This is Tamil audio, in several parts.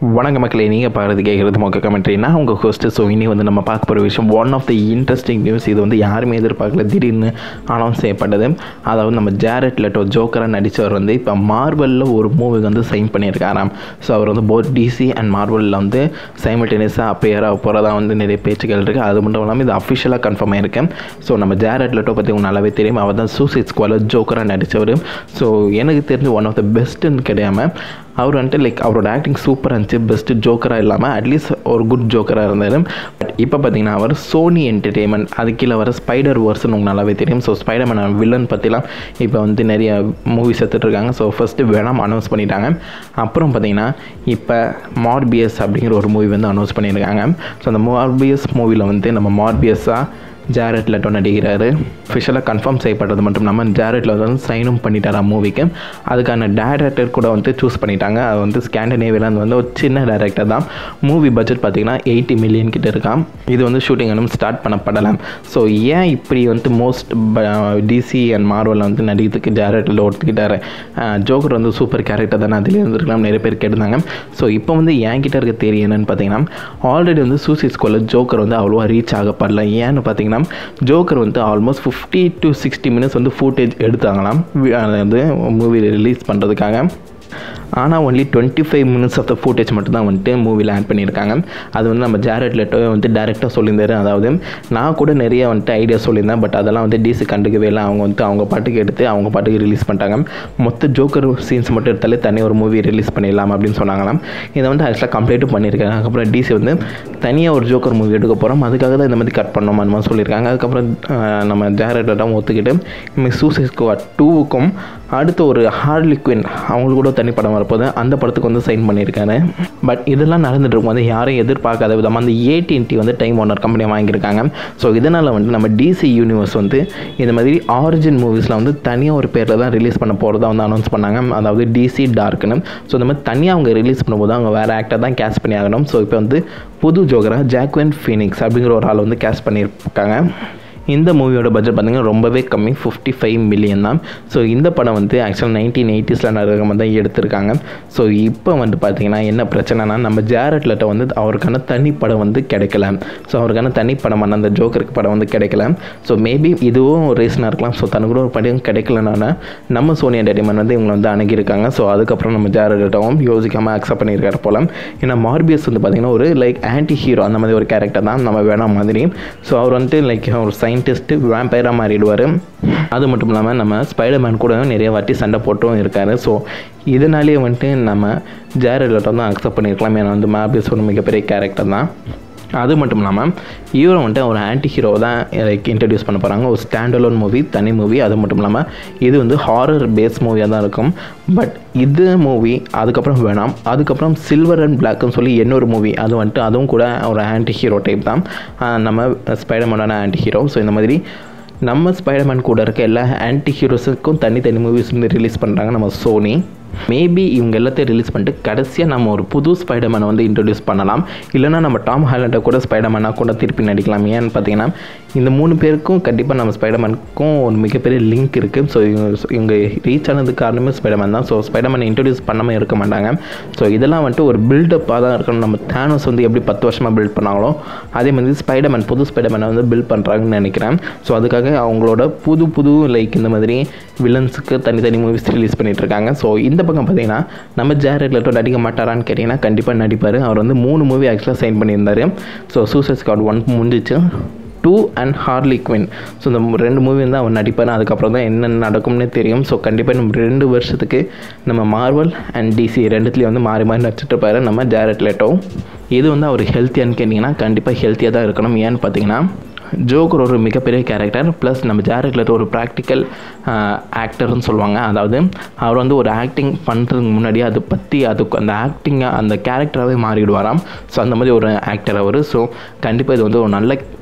வணக்க மக்களே நீங்கள் பார்க்குறது கேட்குறது மொக்க கமெண்ட்ரி நான் உங்கள் ஹோஸ்ட்டு ஸோ இனி வந்து நம்ம பார்க்க போகிற விஷயம் one of the interesting news இது வந்து யாருமே எதிர்பார்க்கல திடீர்னு அனௌன்ஸ் செய்யப்பட்டது அதாவது நம்ம ஜேரட் லெட்டோ ஜோக்கராக நடித்தவர் வந்து இப்போ மார்வலில் ஒரு மூவிக்கு வந்து சைன் பண்ணியிருக்காராம் ஸோ அவர் வந்து போத் டிசி அண்ட் மார்வலில் வந்து சைமல்டேனியஸாக அப்பேராக போகிறதா வந்து நிறைய பேச்சுக்கள் இருக்குது அது மட்டும் இல்லாமல் இது அஃபிஷியலாக கன்ஃபார்ம் ஆயிருக்கேன் ஸோ நம்ம ஜேரட் லெட்டோ பற்றி உங்களுக்கு நல்லாவே தெரியும் அவர் தான் சூசைட் ஸ்குவாலில் ஜோக்கராக நடித்தவர் ஸோ எனக்கு தெரிஞ்சு ஒன் ஆஃப் த பெஸ்ட்டுன்னு கிடையாமல் அவர் வந்துட்டு லைக் அவரோட ஆக்டிங் சூப்பராக இருந்துச்சு பெஸ்ட்டு ஜோக்கராக இல்லாமல் அட்லீஸ்ட் ஒரு குட் ஜோக்கராக இருந்தார் பட் இப்போ பார்த்தீங்கன்னா அவர் சோனி என்டர்டெயின்மெண்ட் அது கீழே வர ஸ்பைடர் வேர்ஸ்னு உங்களுக்கு நல்லாவே தெரியும் ஸோ ஸ்பைடர் மேன் வில்லன் பற்றிலாம் இப்போ வந்து நிறைய மூவிஸ் எடுத்துகிட்ருக்காங்க ஸோ ஃபஸ்ட்டு வேணாம் அனௌன்ஸ் பண்ணிட்டாங்க அப்புறம் பார்த்தீங்கன்னா இப்போ மார்பியஸ் அப்படிங்கிற ஒரு மூவி வந்து அனௌன்ஸ் பண்ணியிருக்காங்க ஸோ அந்த மார்பியஸ் மூவியில் வந்து நம்ம மார்பியஸாக ஜாரட் லெட்டோ நடிக்கிறாரு அஃபிஷியலாக கன்ஃபார்ம் செய்யப்பட்டது மட்டும் இல்லாமல் ஜாரட் லெட்டோ வந்து சைனும் பண்ணிட்டார் மூவிக்கு அதுக்கான டேரக்டர் கூட வந்து சூஸ் பண்ணிட்டாங்க அது வந்து ஸ்கேண்டனேவியாவில் வந்து ஒரு சின்ன டேரக்டர் தான் மூவி பட்ஜெட் பார்த்தீங்கன்னா எயிட்டி மில்லியன் கிட்ட இருக்கான் இது வந்து ஷூட்டிங் இன்னும் ஸ்டார்ட் பண்ணப்படலாம் ஸோ ஏன் இப்படி வந்து மோஸ்ட் டிசி அண்ட் மார்வலில் வந்து நடிக்கிறதுக்கு ஜாரட் லெட்டோ ஒத்துக்கிட்டாரு ஜோக்கர் வந்து சூப்பர் கேரக்டர் தானே அதிலே இருந்திருக்கலாம் நிறைய பேர் கேட்டிருந்தாங்க ஸோ இப்போ வந்து என் கிட்ட இருக்க தெரியும் என்னன்னு பார்த்தீங்கன்னா ஆல்ரெடி வந்து சூசைட் ஸ்கூலில் ஜோக்கர் வந்து அவ்வளோவா ரீச் ஆகப்படல ஏன்னு பார்த்தீங்கன்னா பார்த்தீங்கன்னா ஜோக்கர் வந்து almost fifty to sixty minutes வந்து ஃபுட்டேஜ் எடுத்தாங்களாம் அதாவது மூவி ரிலீஸ் பண்ணுறதுக்காக ஆனால் only twenty five minutes of the footage மட்டும் தான் வந்துட்டு மூவியில் ஆட் பண்ணியிருக்காங்க அது வந்து நம்ம ஜாரட் லெட்டோ வந்து டேரெக்டாக சொல்லியிருந்தாரு அதாவது நான் கூட நிறைய வந்துட்டு ஐடியா சொல்லியிருந்தேன் பட் அதெல்லாம் வந்து டிசி கண்டுக்கவே இல்லை அவங்க வந்து அவங்க பாட்டுக்கு எடுத்து அவங்க பாட்டுக்கு ரிலீஸ் பண்ணிட்டாங்க மொத்த ஜோக்கர் சீன்ஸ் மட்டும் எடுத்தாலே தனி ஒரு மூவி ரிலீஸ் பண்ணிடலாம் அப்படின்னு சொன்னாங்களாம் இதை வந்து ஆக்சுவலாக கம்ப்ளீட்டும் பண்ணியிருக்காங்க அதுக்கப்புறம் டிசி வந்து தனியாக ஒரு ஜோக்கர் மூவி எடுக்க போகிறோம் அதுக்காக தான் இந்த மாதிரி கட் பண்ணோம் அந்த மாதிரி சொல்லியிருக்காங்க அதுக்கப்புறம் நம்ம ஜாரட் லெட்டோ ஒத்துக்கிட்டு இனிமேல் சூசைட் ஸ்குவாட் டூவுக்கும் அடுத்து ஒரு ஹார்லி குவின் அவங்களுக்கு கூட தனி படம் வரப்போது அந்த படத்துக்கு வந்து சைன் பண்ணியிருக்காரு பட் இதெல்லாம் நடந்துட்டு இருக்கும் வந்து யாரும் எதிர்பார்க்காத விதமாக அந்த ஏடிஎன்டி வந்து டைம் ஓனர் கம்பெனியை வாங்கியிருக்காங்க ஸோ இதனால் வந்து நம்ம டிசி யூனிவர்ஸ் வந்து இந்த மாதிரி ஆரிஜின் மூவிஸில் வந்து தனியாக ஒரு பேரில் தான் ரிலீஸ் பண்ண போகிறதா வந்து அனௌன்ஸ் பண்ணாங்க அதாவது டிசி டார்க்னு ஸோ இந்த மாதிரி தனியாக அவங்க ரிலீஸ் பண்ணும்போது அவங்க வேறு ஆக்டர் தான் கேஸ் பண்ணி ஆகணும் ஸோ இப்போ வந்து புது ஜோகராக ஜாக்வென் ஃபீனிக்ஸ் அப்படிங்கிற ஒரு ஆள் வந்து கேஸ் பண்ணியிருக்காங்க இந்த மூவியோட பட்ஜெட் பார்த்திங்கன்னா ரொம்பவே கம்மி ஃபிஃப்டி ஃபைவ் மில்லியன் தான் ஸோ இந்த படம் வந்து ஆக்சுவலாக நைன்டீன் எயிட்டிஸில் நடக்கிற மாதிரி தான் எடுத்திருக்காங்க ஸோ இப்போ வந்து பார்த்திங்கன்னா என்ன பிரச்சனைனா நம்ம ஜேரட் லெட்டை வந்து அவருக்கான தனி படம் வந்து கிடைக்கல ஸோ அவருக்கான தனி படமான அந்த ஜோக்கருக்கு படம் வந்து கிடைக்கல ஸோ மேபி இதுவும் ஒரு ரீசனாக இருக்கலாம் ஸோ தனக்கு கூட ஒரு படம் கிடைக்கலனால நம்ம சோனி என்டர்டைன்மெண்ட் வந்து இவங்களை வந்து அணுகியிருக்காங்க ஸோ அதுக்கப்புறம் நம்ம ஜேரட் லெட்டாவும் யோசிக்காமல் அக்செப்ட் பண்ணியிருக்காரு போல ஏன்னா மார்பியஸ் வந்து பார்த்திங்கன்னா ஒரு லைக் ஆன்டி ஹீரோ அந்த மாதிரி ஒரு கேரக்டர் தான் நம்ம வேணாம் மாதிரி ஸோ அவர் வந்துட்டு லைக் ஒரு சயின்டிஸ்ட்டு வேம்பயராக மாறிடுவார் அது மட்டும் இல்லாமல் நம்ம ஸ்பைடர்மேன் கூட நிறைய வாட்டி சண்டை போட்டும் இருக்கார் ஸோ இதனாலேயே வந்துட்டு நம்ம ஜேரட் லெட்டோ தான் அக்செப்ட் பண்ணியிருக்கலாம் ஏன்னா வந்து மார்பியஸ் ஒரு மிகப்பெரிய கேரக்டர் தான் அது மட்டும் இல்லாமல் இவரை வந்துட்டு ஒரு ஆன்டி ஹீரோ தான் லைக் இன்ட்ரடியூஸ் பண்ண போகிறாங்க ஒரு ஸ்டாண்டலோன் மூவி தனி மூவி அது மட்டும் இல்லாமல் இது வந்து ஹாரர் பேஸ் மூவியாக தான் இருக்கும் பட் இது மூவி அதுக்கப்புறம் வேணாம் அதுக்கப்புறம் சில்வர் அண்ட் பிளாக்னு சொல்லி இன்னொரு மூவி அது வந்துட்டு அதுவும் கூட ஒரு ஆன்டி ஹீரோ டைப் தான் நம்ம ஸ்பைடர்மேனான ஆன்டி ஹீரோ ஸோ இந்த மாதிரி நம்ம ஸ்பைடர்மேன் கூட இருக்க எல்லா ஆன்டி ஹீரோஸுக்கும் தனி தனி மூவிஸ் வந்து ரிலீஸ் பண்ணுறாங்க நம்ம சோனி மேபி இவங்க எல்லாத்தையும் ரிலீஸ் பண்ணிட்டு கடைசியாக நம்ம ஒரு புது ஸ்பைடர்மேனை வந்து இன்ட்ரடியூஸ் பண்ணலாம் இல்லைனா நம்ம டாம் ஹாலண்டை கூட ஸ்பைடர்மேனாக கூட திருப்பி நடிக்கலாம் ஏன்னு பார்த்தீங்கன்னா இந்த மூணு பேருக்கும் கண்டிப்பாக நம்ம ஸ்பைடர்மேனுக்கும் ஒரு மிகப்பெரிய லிங்க் இருக்குது ஸோ இவங்க இவங்க ரீச் ஆனதுக்கு காரணமே ஸ்பைடர்மேன் தான் ஸோ ஸ்பைடர்மேனை இன்ட்ரடியூஸ் பண்ணாமல் இருக்க மாட்டாங்க ஸோ இதெல்லாம் வந்துட்டு ஒரு பில்டப்பாக தான் இருக்கணும் நம்ம தேனோஸ் வந்து எப்படி பத்து வருஷமாக பில்ட் பண்ணாங்களோ அதே மாதிரி ஸ்பைடர்மேன் புது ஸ்பைடர்மேனை வந்து பில்ட் பண்ணுறாங்கன்னு நினைக்கிறேன் ஸோ அதுக்காக அவங்களோட புது புது லைக் இந்த மாதிரி வில்லன்ஸுக்கு தனித்தனி மூவிஸ் ரிலீஸ் பண்ணிகிட்டு இருக்காங்க ஸோ இந்த பக்கம் பார்த்தீங்கன்னா நம்ம ஜேரட் லெட்டோ நடிக்க மாட்டாரான்னு கேட்டிங்கன்னா கண்டிப்பாக நடிப்பார் அவர் வந்து மூணு மூவி ஆக்சுவலாக சைன் பண்ணியிருந்தார் ஸோ சூசைட் ஸ்காட் ஒன் முடிஞ்சிச்சு two and Harley Quinn so இந்த ரெண்டு மூவி வந்து அவர் நடிப்பார் அதுக்கப்புறம் தான் என்ன நடக்கும்னே தெரியும் ஸோ கண்டிப்பாக நம்ம ரெண்டு வருஷத்துக்கு நம்ம மார்வல் அண்ட் டிசி ரெண்டுத்துலேயும் வந்து மாறி மாறி நடிச்சிட்டு இருப்பார் நம்ம ஜேரட் லெட்டோ இது வந்து அவர் ஹெல்த்தியான்னு கேட்டிங்கன்னா கண்டிப்பாக ஹெல்த்தியாக தான் இருக்கணும் ஏன்னு பார்த்தீங்கன்னா ஜோக்கர் ஒரு மிகப்பெரிய கேரக்டர் ப்ளஸ் நம்ம ஜேரக்லர் ஒரு ப்ராக்டிக்கல் ஆக்டர்னு சொல்லுவாங்க அதாவது அவர் வந்து ஒரு ஆக்டிங் பண்ணுறதுக்கு முன்னாடி அதை பற்றி அதுக்கு அந்த ஆக்டிங்கை அந்த கேரக்டராகவே மாறிடுவாராம் ஸோ அந்த மாதிரி ஒரு ஆக்டர் அவர் ஸோ கண்டிப்பாக இது வந்து ஒரு நல்ல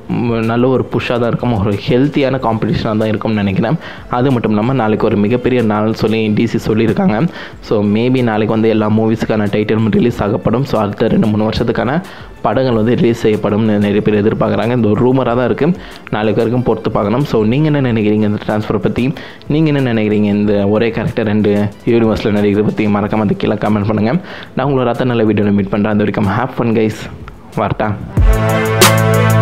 ம், நல்ல ஒரு புஷ்ஷாக தான் இருக்கும் ஒரு ஹெல்த்தியான காம்படிஷனாக தான் இருக்கும்னு நினைக்கிறேன் அது மட்டும் இல்லாமல் நாளைக்கு ஒரு மிகப்பெரிய நாள் சொல்லி டிசி சொல்லியிருக்காங்க ஸோ மேபி நாளைக்கு வந்து எல்லா மூவிஸ்க்கான டைட்டிலும் ரிலீஸ் ஆகப்படும் ஸோ அடுத்த ரெண்டு மூணு வருஷத்துக்கான படங்கள் வந்து ரிலீஸ் செய்யப்படும்னு நிறைய பேர் எதிர்பார்க்குறாங்க இந்த ஒரு ரூமராக தான் இருக்குது நாளைக்கு வரைக்கும் பொறுத்து பார்க்கணும் ஸோ நீங்கள் என்ன நினைக்கிறீங்க இந்த ட்ரான்ஸ்ஃபர் பற்றி நீங்கள் என்ன நினைக்கிறீங்க இந்த ஒரே கேரக்டர் ரெண்டு யூனிவர்ஸில் நடிக்கிறத பற்றி மறக்காம அது கீழே கமெண்ட் பண்ணுங்கள் நான் உங்களோட அத்த நல்ல வீடியோவில் மீட் பண்ணுறேன் அது வரைக்கும் ஹேப் ஃபன் கைஸ் வரட்டா